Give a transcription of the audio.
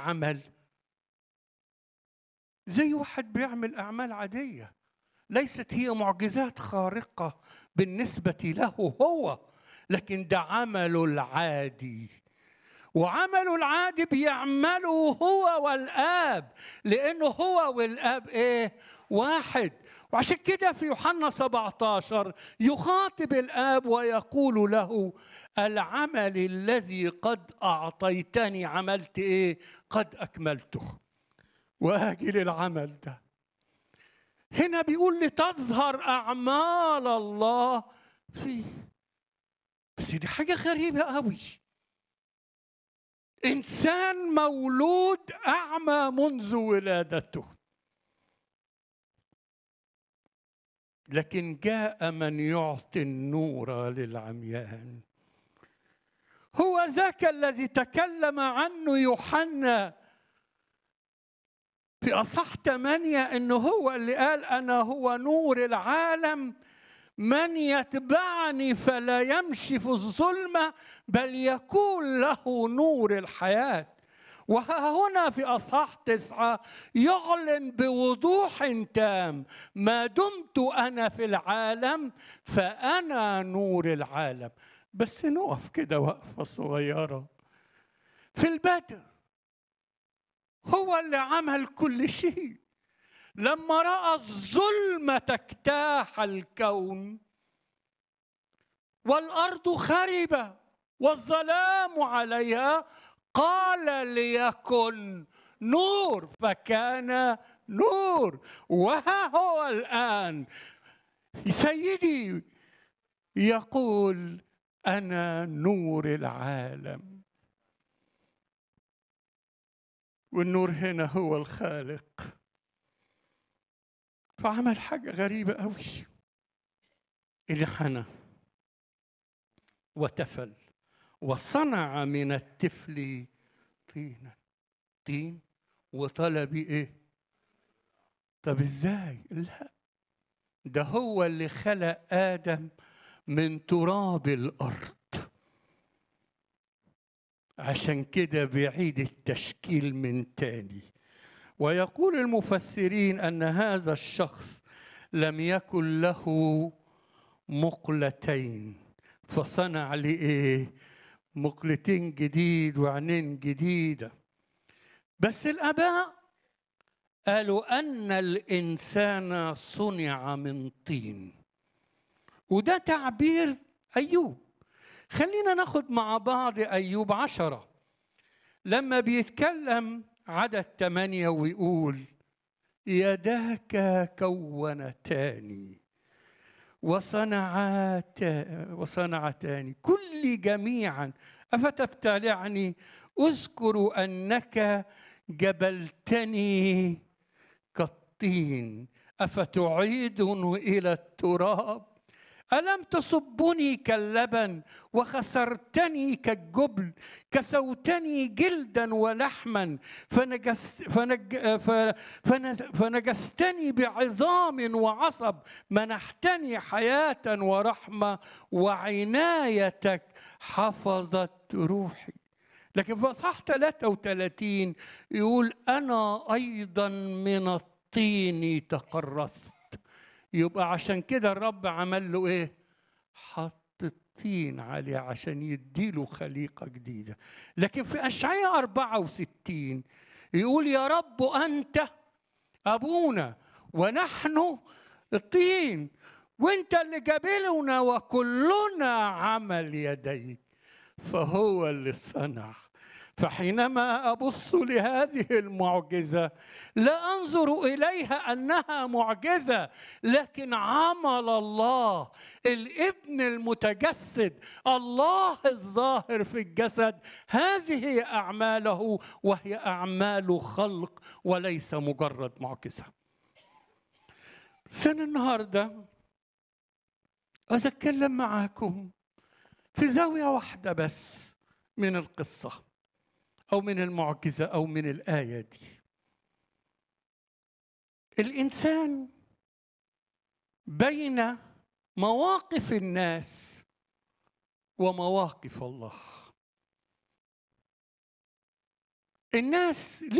عمل زي واحد بيعمل اعمال عاديه ليست هي معجزات خارقه بالنسبه له هو لكن ده عمله العادي وعمله العادي بيعمله هو والاب لانه هو والاب ايه واحد وعشان كده في يوحنا 17 يخاطب الاب ويقول له العمل الذي قد اعطيتني عملت ايه قد اكملته واجي للعمل ده هنا بيقول لتظهر اعمال الله فيه بس دي حاجه غريبه قوي انسان مولود اعمى منذ ولادته لكن جاء من يعطي النور للعميان هو ذاك الذي تكلم عنه يوحنا في أصح ثمانية إنه هو اللي قال أنا هو نور العالم من يتبعني فلا يمشي في الظلمة بل يكون له نور الحياة وها هنا في أصحاح تسعة يعلن بوضوح تام ما دمت أنا في العالم فأنا نور العالم بس نقف كده وقفة صغيرة في البدء هو اللي عمل كل شيء لما راى الظلمه تجتاح الكون والارض خربه والظلام عليها قال ليكن نور فكان نور وها هو الان سيدي يقول انا نور العالم والنور هنا هو الخالق فعمل حاجة غريبة قوي انحنى وتفل وصنع من الطفل طينا طين وطلب ايه طب ازاي لا ده هو اللي خلق ادم من تراب الارض عشان كده بيعيد التشكيل من تاني ويقول المفسرين ان هذا الشخص لم يكن له مقلتين فصنع لايه مقلتين جديد وعينين جديده بس الاباء قالوا ان الانسان صنع من طين وده تعبير ايوب خلينا ناخد مع بعض أيوب عشرة لما بيتكلم عدد ثمانية ويقول يداك كونتان وصنعات وصنعتان كل جميعا أفتبتلعني أذكر أنك جبلتني كالطين أفتعيدني إلى التراب ألم تصبني كاللبن وخسرتني كالجبل كسوتني جلدا ولحما فنجست فنج فنجستني بعظام وعصب منحتني حياة ورحمة وعنايتك حفظت روحي لكن في اصحاح 33 يقول انا ايضا من الطين تقرصت يبقى عشان كده الرب عمل له ايه حط الطين عليه عشان يديله خليقة جديدة لكن في أشعياء 64 يقول يا رب أنت أبونا ونحن الطين وانت اللي جابلنا وكلنا عمل يديك فهو اللي صنع فحينما ابص لهذه المعجزه لا انظر اليها انها معجزه لكن عمل الله الابن المتجسد الله الظاهر في الجسد هذه هي اعماله وهي اعمال خلق وليس مجرد معجزه سنة النهارده عايز اتكلم معاكم في زاويه واحده بس من القصه او من المعجزه او من الايه دي الانسان بين مواقف الناس ومواقف الله الناس